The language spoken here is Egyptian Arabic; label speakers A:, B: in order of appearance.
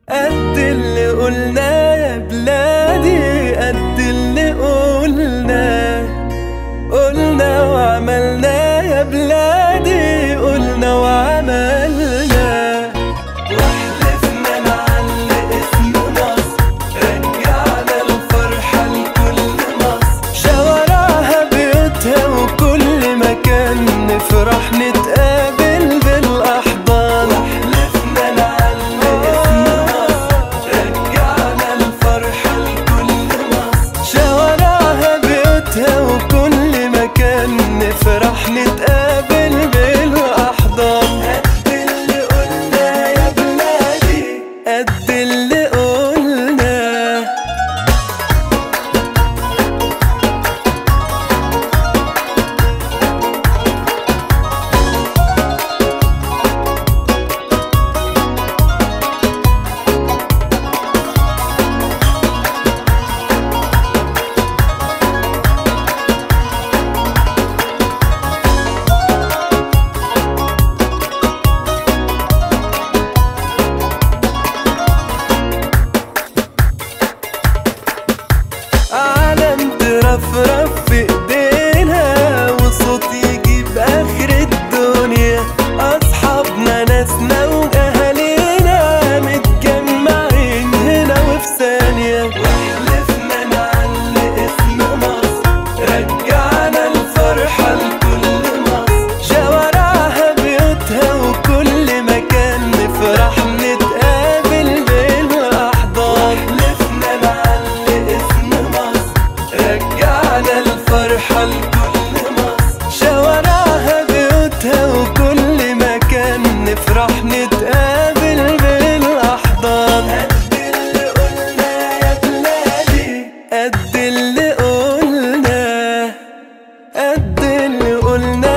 A: قد اللي قلنا يا بلادي قد اللي قلنا قلنا وعملنا يا بلادي قلنا وعملنا واحلفنا نعلق اسم مصر رجعنا الفرحة لكل مصر شوارعها بيوتها وكل مكان نفرح نتقابل بالأحضان واحلفنا نعلق اسم مصر رجعنا الفرحة لكل مصر شوارعها بيوتها وكل مكان نفرح نتقابل بالأحضان قد اللي قلنا يا بلادي قد اللي قلنا عالم ترفرف في ايدينا وصوت يجيب اخر الدنيا اصحابنا ناسنا واهالينا متجمعين هنا وفي ثانيه واحلفنا نعلق اسم مصر رجعنا الفرحه لكل مصر شوارعها بيوتها وكل مكان نفرح نتقابل بالاحضان حلفنا نعلق اسم مصر رجعنا الفرحة لكل مصر شوارعها بيوتها وكل مكان نفرح نتقابل بالأحضان قد اللي قلنا يا بلادي قد اللي قلنا قد اللي قلنا